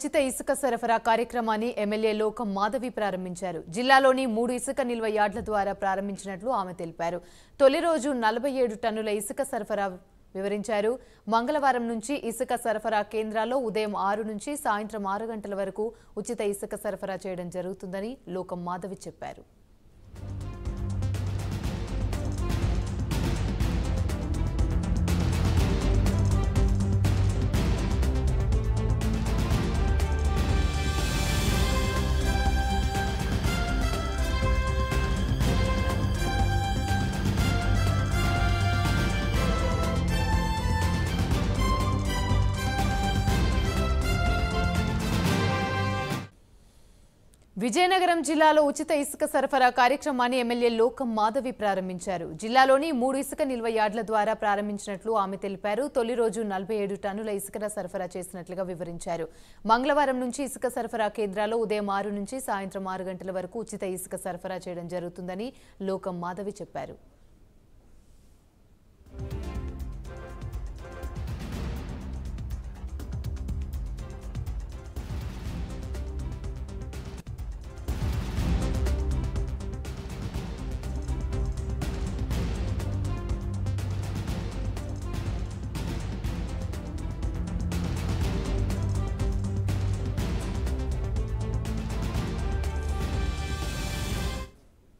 ఉచిత ఇసుక సరఫరా కార్యక్రమాన్ని ఎమ్మెల్యే లోకం మాధవి ప్రారంభించారు జిల్లాలోని మూడు ఇసుక నిల్వ యార్డుల ద్వారా ప్రారంభించినట్లు ఆమె తెలిపారు తొలి రోజు నలభై ఏడు టన్నుల ఇసుక సరఫరా వివరించారు మంగళవారం నుంచి ఇసుక సరఫరా కేంద్రాల్లో ఉదయం ఆరు నుంచి సాయంత్రం ఆరు గంటల వరకు ఉచిత ఇసుక సరఫరా చేయడం జరుగుతుందని లోకం మాధవి చెప్పారు విజయనగరం జిల్లాలో ఉచిత ఇసుక సరఫరా కార్యక్రమాన్ని ఎమ్మెల్యే లోకం మాధవి ప్రారంభించారు జిల్లాలోని మూడు ఇసుక నిల్వ యార్డుల ద్వారా ప్రారంభించినట్లు ఆమె తెలిపారు తొలి రోజు నలభై ఏడు టన్నుల ఇసుక సరఫరా చేసినట్లుగా వివరించారు మంగళవారం నుంచి ఇసుక సరఫరా కేంద్రాల్లో ఉదయం ఆరు నుంచి సాయంత్రం ఆరు గంటల వరకు ఉచిత ఇసుక సరఫరా చేయడం జరుగుతుందని లోకం మాధవి చెప్పారు